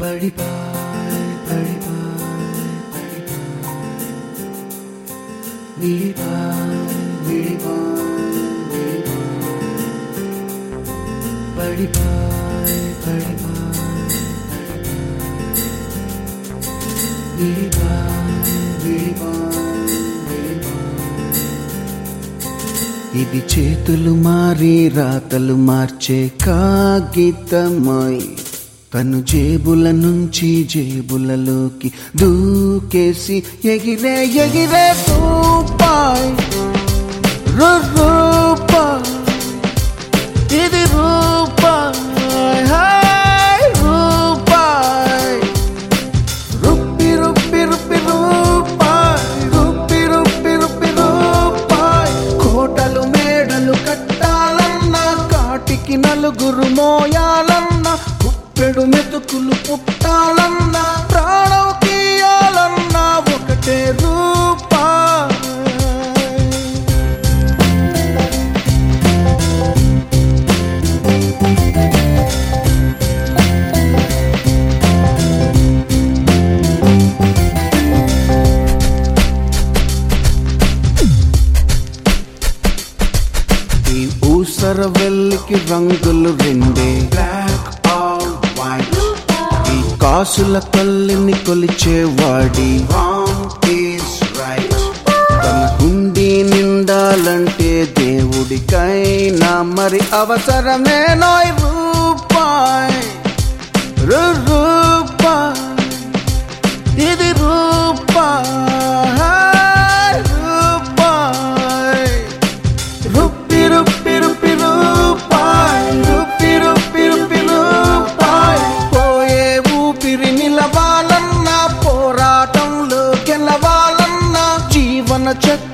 పడిపాయ్ పడిపాయ్ విడిపాయ్ విడిపాయ్ పడిపాయ్ పడిపాయ్ విడిపాయ్ విడిపాయ్ ఇది చేతులు మారి రాతలు మార్చే కాగితమై తను జేబుల నుంచి జేబులలోకి దూకేసి ఎగిరే ఎగిరే రూపాయ్ రు రూపాయ్ ఇది రూపాయ్ హాయ్ రూపాయ్ రుప్పి రుప్పి రుప్పి రూపాయ్ రుప్పి రుప్పి రుప్పి రూపాయ్ కోటలు మేడలు కట్టాలన్నా కాటికి నలుగురు మోయాలన్నా కుప్పెడు మెతుకులు పుట్టాలన్నా ప్రాణం తీయాలన్నా ఒకటే రూపాయ్ ఈ ఊసర వెల్లికి రంగులు రెండే బ్లాక్ ఆర్ వైట్ ఈ కాసుల కళ్ళని కొలిచేవాడి రాంగ్ ఈస్ రైట్ తన హుండీ నిండాలంటే దేవుడికైనా మరి అవసరమే నోయ్ రూపాయ్ రు రూపాయ్ ఇది రూపాయ్ రూపాయ్ రుప్పి రుప్పి రుప్పి రూపాయ్ రుప్పి రుప్పి రుప్పి రూపాయ్ పోయే ఊపిరి నిలవాలన్నా పోరాటంలో గెలవాలన్నా జీవన చక్ర